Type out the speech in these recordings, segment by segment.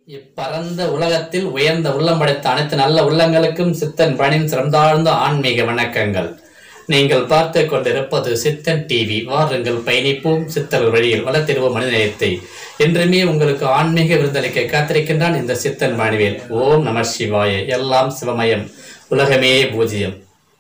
இப்பரந்த உலகத்தில் உயர்ந்த உள்ளம் படைத்த அனைத்து நல்ல உள்ளங்களுக்கும் சித்தன் பணின் சிறந்தாழ்ந்த ஆன்மீக வணக்கங்கள் நீங்கள் பார்த்து கொண்டிருப்பது சித்தன் டிவி வாருங்கள் பயணிப்போம் சித்தர் வழியில் வளர்த்திடுவோம் மனிதநேயத்தை என்றுமே உங்களுக்கு ஆன்மீக விருந்தளிக்க காத்திருக்கின்றான் இந்த சித்தன் மணிவேல் ஓம் நம சிவாய எல்லாம் சிவமயம் உலகமே பூஜ்ஜியம்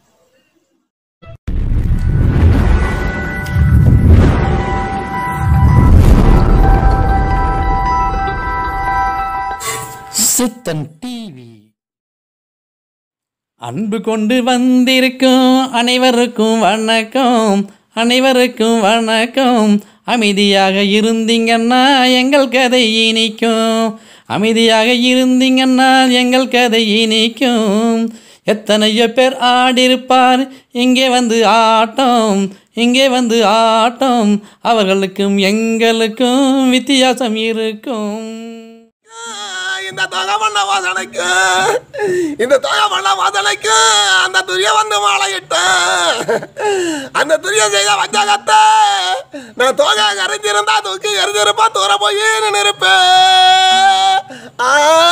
சித்தன் டிவி அன்பு கொண்டு வந்திருக்கும் அனைவருக்கும் வணக்கம் அனைவருக்கும் வணக்கம் அமைதியாக இருந்தீங்கன்னா எங்கள் கதை இனிக்கும் அமைதியாக இருந்தீங்கன்னா எங்கள் கதை இனிக்கும் எத்தனையோ பேர் ஆடிருப்பார் இங்கே வந்து ஆட்டம் இங்கே வந்து ஆட்டம் அவர்களுக்கும் எங்களுக்கும் வித்தியாசம் இருக்கும் இந்த தொகை பண்ண வாசனைக்கு இந்த தொகை பண்ண வாசனைக்கு அந்த துரிய வந்து மாலையிட்ட அந்த துரிய செய்த வஞ்சகத்த நான் தொகை கரைஞ்சிருந்தா தூக்கி எரிஞ்சிருப்பா தூர போய் நின்று இருப்பேன் ஆ.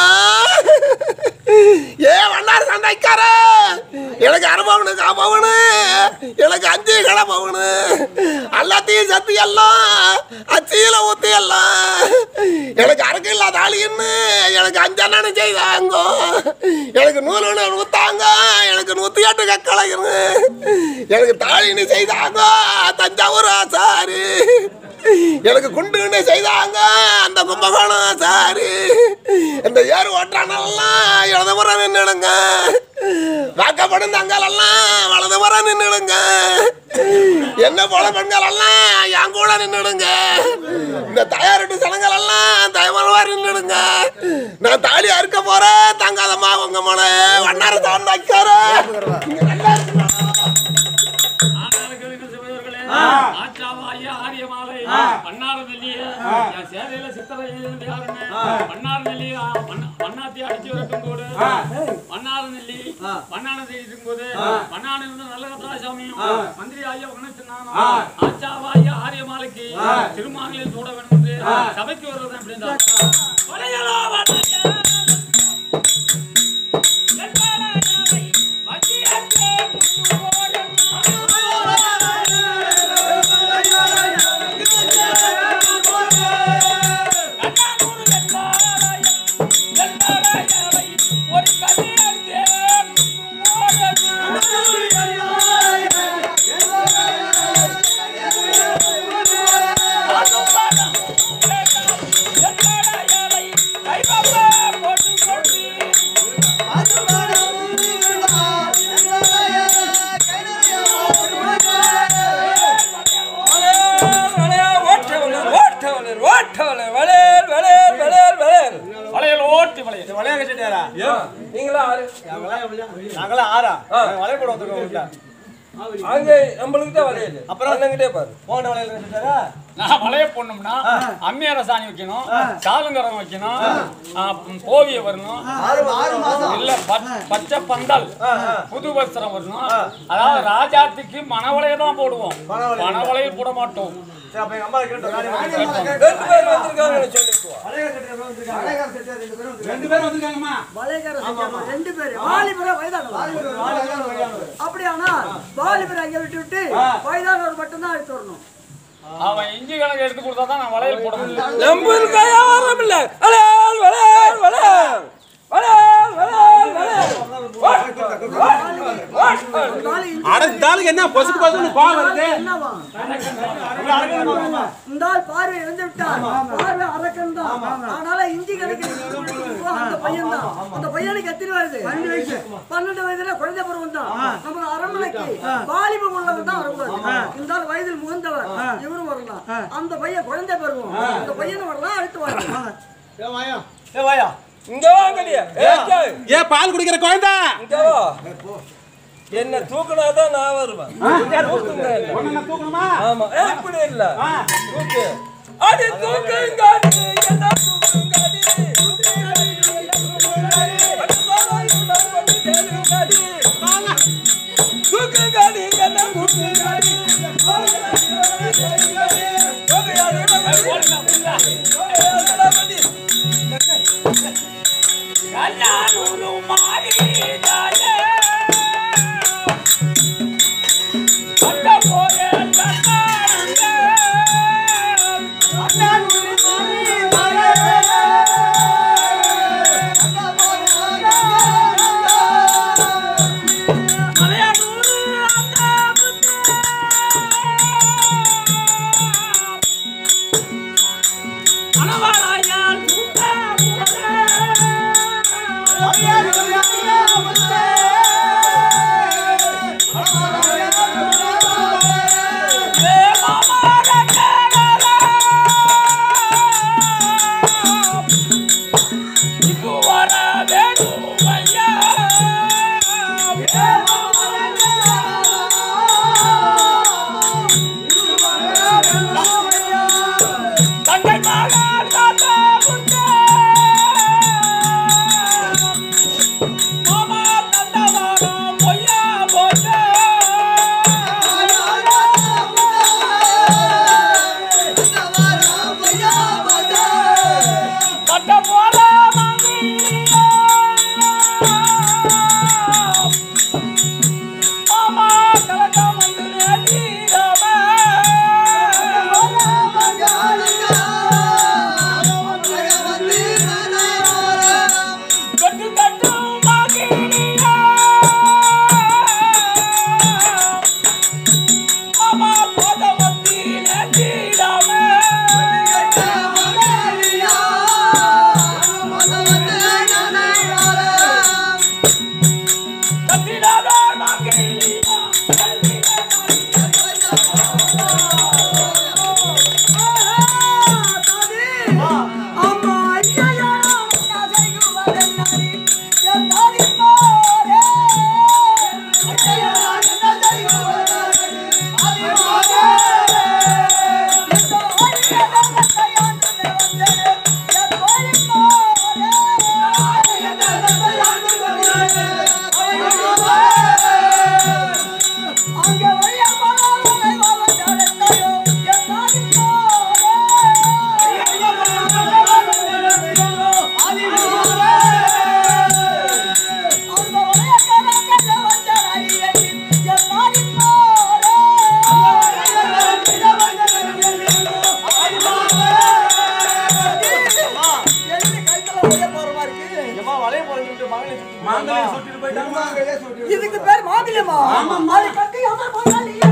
ஏ வண்ணார் சண்டைக்கார எனக்கு அனுபவனு காப்பவனு எனக்கு அஞ்சு கடை பவனு எல்லாத்தையும் சத்து எல்லாம் அச்சியில ஊத்தி எல்லாம் எனக்கு அறக்கு இல்லாத ஆளின்னு எனக்கு அஞ்சண்ணனு செய்தாங்க எனக்கு நூறு நூறு ஊத்தாங்க எனக்கு நூத்தி எட்டு கக்கலைங்க எனக்கு தாழின்னு செய்தாங்க தஞ்சாவூர் ஆசாரு எனக்கு குண்டுன்னு செய்தாங்க அந்த கும்பகோணம் சாரு இந்த ஏறு ஓட்டானெல்லாம் இடதுபுறம் நின்றுடுங்க வாக்கப்படும் தங்களெல்லாம் வலதுபுறம் நின்றுடுங்க என்ன போல பெண்கள் எல்லாம் என் கூட நின்றுடுங்க இந்த தயாரிட்டு சனங்கள் எல்லாம் தயவனவா நின்றுடுங்க நான் தாலி அறுக்க போறேன் தங்காதம்மா உங்க மன வண்ணார தான் வைக்கார ஆண்டாளுக்கு சிவர்களே, ஆச்சாவா ஐயா ஆரியமாலை, பன்னாறு நெல்லிய, என் சேவையில சித்தரை எழுதினது யாருன்னு, பன்னாறு நெல்லிய, மண்ண- மண்ணாத்தி அடிச்சு வரட்டும் போது, பன்னாறு நெல்லி, பன்னானத்தை இருக்கும் போது, பன்னாடு இருந்து நல்ல கதிராசாமியும், மந்திரி ஐயா உணர்த்தினானோ, ஆச்சாவா ஐயா ஆரியமாலைக்கு திருமாங்கலில் சூட வேண்டும் என்று சபைக்கு வருவது அப்படின்னா கொலைகளோ வணக்கம். வெண்பாடாயாவை வஞ்சியத்தே முத்துவோடும் கண்ணானூறு வெண்பாடாயம், வெண்பாடாயாவை ஒரு கதியத்தே வளையல் ஓட்டி வளையல் நாங்களாம் ஆறா வளைய போட வந்துருக்கோம் அங்க நம்மளுக்கு தான் வளையல் அப்புறம் அண்ணங்கிட்டே பாரு போன வளையல் வச்சுட்டாரா நான் வளைய போடணும்னா அம்மியார சாணி வைக்கணும் சாலுங்கரம் வைக்கணும் ஆ, ம், கோவிய வரணும் இல்ல பச்- பச்சை பந்தல் புது வஸ்திரம் வரணும் அதாவது ராஜாத்திக்கு மணவளைய தான் போடுவோம் பணவளையல் போட மாட்டோம் சரி அப்ப எங்க அம்மா கேட்டோம் ரெண்டு பேர் வந்திருக்காங்கன்னு சொல்லிட்டு ரெண்டு பேரும் வந்திருக்காங்கம்மா வளையக்கார செஞ்சவங்க ரெண்டு பேரு வாலிபரா வயதானவர் அப்படியானால் வாலிபரை அங்க விட்டு விட்டு வயதானவர் மட்டும்தான் எடுத்து வரணும் அவன் இஞ்சி கணக்கு எடுத்து கொடுத்தா தான் நான் வளையல் போட முடியும் நம்மளுக்கு வியாபாரம் இல்ல வளையல் வளையல் வளையல் வளையல் வளையல் வளையல் நாலு இன்ச்சு அட இந்த ஆளுக்கு என்ன பொசுக்கு பொசுக்கு கோவம் வருது என்னவா? இந்த ஆள் பார்வை இழந்து விட்டார் பார்வை அரக்கன் தான் அதனால இஞ்சி கணக்கு அந்த பையன் தான் அந்த பையனுக்கு எத்தனை வயது பன்னெண்டு வயதுல குழந்தை பருவம் தான் நம்ம அரண்மனைக்கு வாலிபம் உள்ளவர் தான் வரக்கூடாது இந்த ஆள் வயதில் முகந்தவர் இவரும் வரலாம் அந்த பையன் குழந்தை பருவம் அந்த பையனும் வரலாம் அடுத்து வரலாம் ஏ வாயா இங்க வாங்கடியா ஏன் பால் குடிக்கிற குழந்தை இங்க வா என்ன தூக்குனாதான் நான் வருவேன் தூக்குங்க என்ன. உன்னை தூக்கணுமா ஆமா ஏ, இப்படி இல்ல தூக்கு அடி தூக்குங்க அடி, என்ன தூக்குங்க அடி. அடி பாலாய் உடல் வந்து தேடுங்க அடி. தூக்குங்க அடி, என்ன தூக்குங்க அடி. தூக்குங்க அடி, என்ன அடி. மாங்கல்யம் சுட்டிட்டு போயிட்டாங்கம்மா. இதுக்கு பேர் மாங்கல்யமா அது கட்டி அமர் மாங்கல்யம்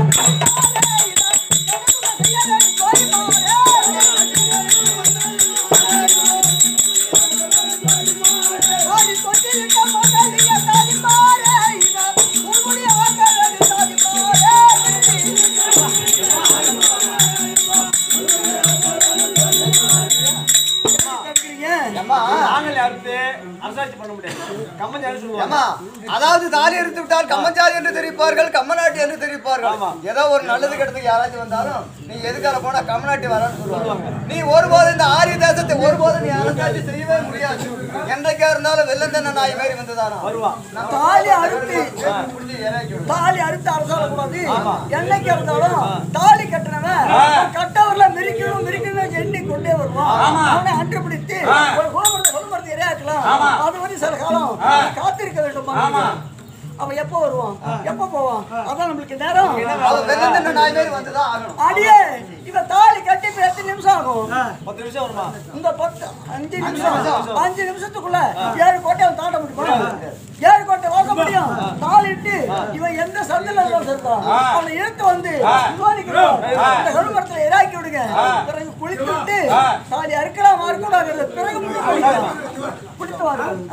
மாங்கல்யம் அறுத்து அரசாட்சி பண்ண முடியாது கம்மஞ்சி அறுத்து சொல்லுவாங்க ஏம்மா, அதாவது தாலி எடுத்து விட்டால் கம்மஞ்சாதி என்று தெரிவிப்பார்கள் கம்மநாட்டி என்று தெரிவிப்பார்கள் ஏதோ ஒரு நல்லது கெட்டதுக்கு யாராச்சும் வந்தாலும் நீ எதுக்காக போனா கம்மநாட்டி வரான்னு சொல்லுவாங்க நீ ஒருபோதும் இந்த ஆரிய தேசத்தை ஒருபோதும் நீ அரசாட்சி செய்யவே முடியாது என்றைக்கா இருந்தாலும் வெள்ளந்தண்ண நாய் மாதிரி வந்துதானா வருவா தாலி அறுத்து புடிச்சு இறக்கி விடு. தாலி அறுத்து அரசால கூடாது என்னைக்கு இருந்தாலும் தாலி கட்டினவன் கட்டவர்ல மிரிக்கணும் மிரிக்கணும் எண்ணி கொண்டே வருவான் அவனை அன்று பிடித்து ஒரு குளமரத்தை குளமரத்தை இரையாக்கலாம் அது வரை சில காலம் காத்திருக்க வேண்டும் அவன் எப்போ வருவான் எப்போ போவான் அதான் நம்மளுக்கு நேரம் அவன் வெள்ளந்தண்ண நாய் மாதிரி வந்துதான் ஆகணும் அடியே இவன் தாலி கட்டி இப்ப எத்தனை நிமிஷம் ஆகும் பத்து நிமிஷம் வருமா இந்த பத்து அஞ்சு நிமிஷம் அஞ்சு நிமிஷத்துக்குள்ள ஏழு கோட்டை அவன் தாண்ட முடியுமா ஏழு கோட்டை வாச முடியும் தாளிட்டு இவன் எந்த சந்தில இருந்தாலும் சரிதான் அவனை இழுத்து வந்து சோதிக்கிறோம் இந்த கழுமரத்துல இறாக்கி விடுங்க பிறகு குளித்து விட்டு தாலி அறுக்கலாம் அறுக்கூடாது பிறகு முடிவு பண்ணிக்கலாம். பிடித்து வாருங்கள்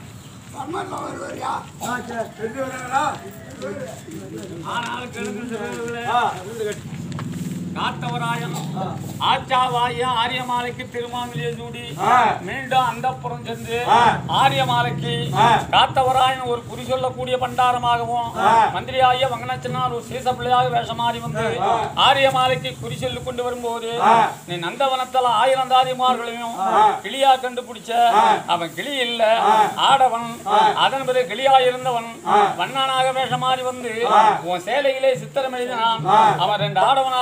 ஆனால் கிழக்கு சிறுவர்களே, காத்தவராயன் ஆச்சாவாய ஆரியமாலைக்கு திருமாங்கலிய சூடி மீண்டும் அந்தப்புறம் சென்று ஆரியமாலைக்கு காத்தவராயன் ஒரு குறி சொல்லக்கூடிய பண்டாரமாகவும் மந்திரியாகிய வங்கனச்சனார் ஒரு சீசப்பிள்ளையாக வேஷமாறி வந்து ஆரியமாலைக்கு குறி சொல்லி கொண்டு வரும்போது நீ நந்தவனத்துல ஆயிரம் தாதிமார்களையும் கிளியா கண்டுபிடிச்ச அவன் கிளி இல்ல ஆடவன் அதன் பிறகு கிளியா இருந்தவன் வண்ணானாக வேஷமாறி வந்து உன் சேலையிலே சித்திரம் எழுதினான் அவன் ரெண்டு ஆடவனா வந்து சித்திரம்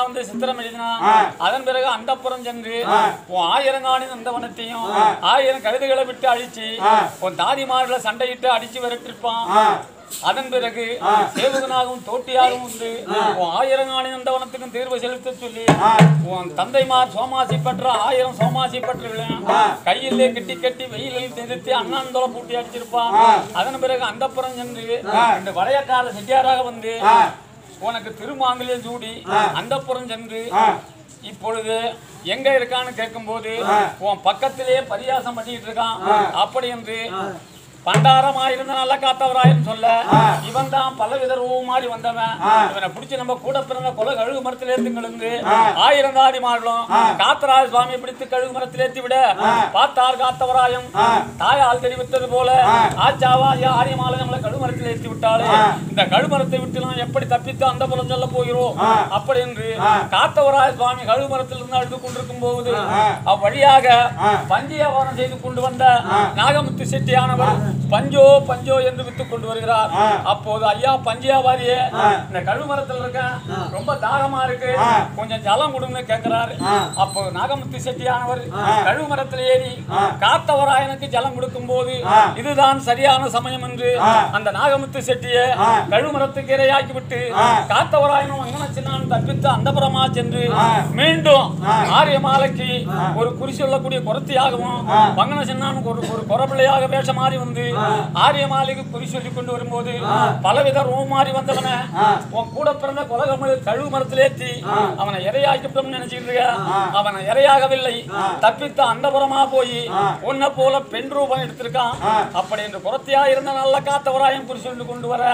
மந்திரம் எழுதினான் அதன் பிறகு அந்தப்புறம் சென்று உன் ஆயிரங்காணி நந்தவனத்தையும் ஆயிரம் கழுதுகளை விட்டு அழிச்சு உன் தாதிமார்களை சண்டையிட்டு அடிச்சு விரட்டிருப்பான் அதன் பிறகு சேவகனாகவும் தோட்டியாகவும் வந்து உன் ஆயிரங்காணி நந்தவனத்துக்கும் தீர்வு செலுத்த சொல்லி உன் தந்தைமார் சோமாசி பெற்ற ஆயிரம் சோமாசி பெற்றவர்களையும் கையிலே கட்டி கட்டி வெயிலில் நிறுத்தி அண்ணாந்தோலை பூட்டி அடிச்சிருப்பான் அதன் பிறகு அந்தப்புறம் சென்று இந்த வளையக்கார செட்டியாராக வந்து உனக்கு திருமாங்கல்யம் சூடி அந்தப்புறம் சென்று இப்பொழுது எங்க இருக்கான்னு கேட்கும்போது உன் பக்கத்திலே பரியாசம் பண்ணிட்டு இருக்கான் அப்படி என்று பண்டாரமாயிருந்த நல்ல காத்தவராயின்னு சொல்ல இவன் தான் பலவித ரூபம் மாறி வந்தவன் இவனை பிடிச்சு நம்ம கூட பிறந்த கொலை கழுகு மரத்தில் ஏத்து கிழங்கு ஆயிரம் தாடி மாறலும் காத்தராய சுவாமி பிடித்து கழுகு மரத்தில் ஏத்தி விட பார்த்தார் காத்தவராயம் தாயால் தெரிவித்தது போல ஆச்சாவா ஆரியமாலை நம்மளை கழுகு மரத்தில் ஏத்தி விட்டாலே இந்த கழுகு மரத்தை விட்டு நாம் எப்படி தப்பித்து அந்த புறம் சொல்ல போகிறோம் அப்படி என்று காத்தவராய சுவாமி கழுகு மரத்தில் இருந்து அழுது கொண்டிருக்கும் போது அவ்வழியாக பஞ்சியாவாரம் செய்து கொண்டு வந்த நாகமுத்து செட்டியானவர் பஞ்சோ பஞ்சோ என்று வித்து கொண்டு வருகிறார் அப்போது ஐயா பஞ்சியாவாரியே இந்த கழுமரத்தில் இருக்க ரொம்ப தாகமா இருக்கு கொஞ்சம் ஜலம் கொடுங்க கேட்கிறாரு அப்போ நாகமுத்து செட்டியானவர் கழுமரத்தில் ஏறி காத்தவராயனுக்கு ஜலம் கொடுக்கும் போது இதுதான் சரியான சமயம் என்று அந்த நாகமுத்து செட்டியை கழுமரத்துக்கு இரையாக்கி விட்டு காத்தவராயனும் அங்கனச்சின்னான் தப்பித்து அந்தபுரமா சென்று மீண்டும் ஆரிய மாலைக்கு ஒரு குறி சொல்லக்கூடிய குரத்தியாகவும் வங்கன சின்னான் ஒரு ஒரு குறப்பிள்ளையாக வேஷ மாறி வந்து ஆரிய மாலைக்கு குறி சொல்லி கொண்டு வரும்போது பலவித ரூம் மாறி வந்தவன உன் கூட பிறந்த கொலகமல் கழுவு மரத்தில் ஏத்தி அவனை இரையாக்கிட்டோம்னு நினைச்சிட்டு இருக்க அவனை இரையாகவில்லை தப்பித்து அந்தபுரமா போய் உன்னை போல பெண் ரூபம் எடுத்திருக்கான் அப்படி என்று குரத்தியா இருந்த நல்ல காத்தவராயம் குறி சொல்லி கொண்டு வர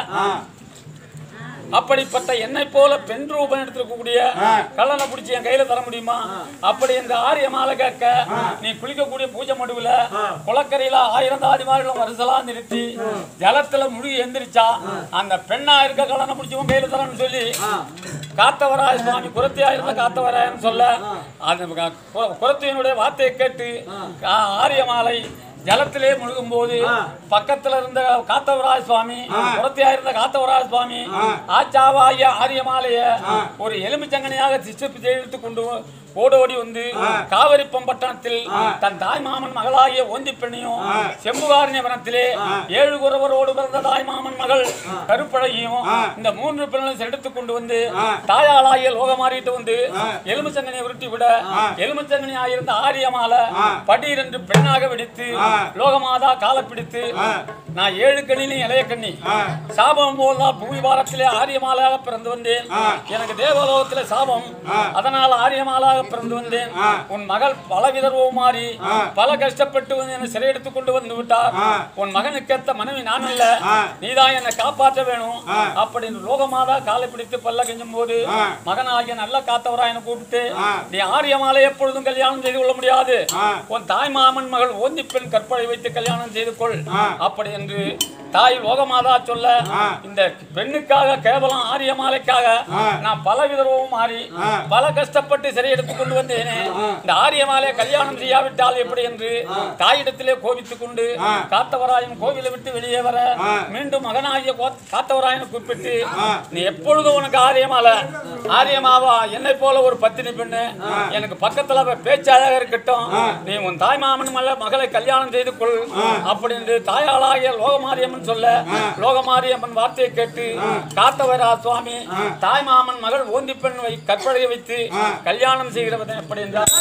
அப்படிப்பட்ட என்னை போல பெண் ரூபம் எடுத்திருக்கக்கூடிய கல்லனை பிடிச்சி என் கையில தர முடியுமா அப்படி இந்த ஆரிய மாலை கேட்க நீ குளிக்கக்கூடிய பூஜை மடுவுல குளக்கரையில ஆயிரம் தாதிமார்களும் வருசலா நிறுத்தி ஜலத்துல முழுகி எந்திரிச்சா அந்த பெண்ணா இருக்க கல்லனை பிடிச்சி உன் கையில தரேன்னு சொல்லி காத்தவராய சுவாமி குரத்தியா இருந்த காத்தவராயன்னு சொல்ல அந்த கு- குரத்தியனுடைய வார்த்தையை கேட்டு ஆ- ஆரிய மாலை ஜலத்திலே முழுகும் போது பக்கத்துல இருந்த காத்தவராஜ சுவாமி புறத்தியா இருந்த காத்தவராஜ சுவாமி ஆச்சாவாய ஆரியமாலைய ஒரு எலுமிச்சங்கனையாக சிஷ்டிப்பு எடுத்து கொண்டு ஓடோடி வந்து காவிரி பம்பட்டணத்தில் தன் தாய் மாமன் மகளாகிய ஓந்தி பெண்ணையும் செம்புகாரண்ய வனத்திலே ஏழு குறவரோடு பிறந்த தாய் மாமன் மகள் கருப்பழகியும் இந்த மூன்று பெண்களும் எடுத்து கொண்டு வந்து தாயாளாகிய லோகமாறிட்டு வந்து எலுமிச்சங்கனை உருட்டி விட எலுமிச்சங்கனி ஆயிருந்த ஆரியமால படீரென்று பெண்ணாக வெடித்து லோகமாதா காலை பிடித்து நான் ஏழு கண்ணிலும் இளைய கண்ணி சாபம் போல்தான் பூமி பாரத்திலே ஆரியமாலாக பிறந்து வந்தேன் எனக்கு தேவலோகத்திலே சாபம் அதனால் ஆரியமாலாக பிறந்து வந்தேன் உன் மகள் பல விதர்வம் மாறி பல கஷ்டப்பட்டு வந்து என்னை சிறையெடுத்துக் கொண்டு வந்து விட்டார் உன் மகனுக்கேத்த மனைவி நான் அல்ல நீதான் என்னை காப்பாற்ற வேணும் அப்படின்னு லோகமாதா காலை பிடித்து பல்ல கெஞ்சும் போது மகனாகிய நல்ல காத்தவராயனை கூப்பிட்டு நீ ஆரியமாலை எப்பொழுதும் கல்யாணம் செய்து கொள்ள முடியாது உன் தாய் மாமன் மகள் ஓந்தி பெண் கற்பழை வைத்து கல்யாணம் செய்து கொள் அப்படி என்று தாய் லோகமாதா சொல்ல இந்த பெண்ணுக்காக கேவலம் ஆரிய மாலைக்காக நான் பல விதவும் மாறி பல கஷ்டப்பட்டு சிறை எடுத்துக் கொண்டு வந்தேனே இந்த ஆரிய மாலையை கல்யாணம் செய்யாவிட்டால் எப்படி என்று தாயிடத்திலே கோபித்துக் கொண்டு காத்தவராயன் கோவிலை விட்டு வெளியே வர மீண்டும் மகனாகிய கோ- காத்தவராயனை குறிப்பிட்டு நீ எப்பொழுதும் உனக்கு ஆரியமால ஆரியமாவா என்னை போல ஒரு பத்தினி பெண்ணு எனக்கு பக்கத்துல அவ பேச்சாயாக இருக்கட்டும் நீ உன் தாய் மாமன் மல்ல மகளை கல்யாணம் செய்து கொள் அப்படின்னு தாயாளாகிய லோகமாரியம்மன் சொல்ல லோகமாரியம்மன் வார்த்தையை கேட்டு காத்தவரா சுவாமி தாய் மாமன் மகள் ஓந்தி பெண் வை கற்பழையை வைத்து கல்யாணம் செய்கிறவன் எப்படி என்றார்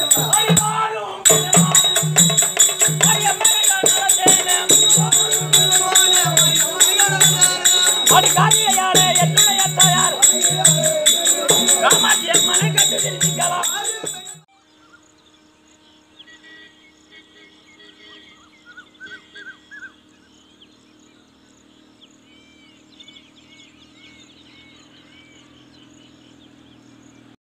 அடிக்காரியாரே என்னுடைய தாயார் ராமாஜி அம்மனை கண்டு தெரிவிக்கலாம்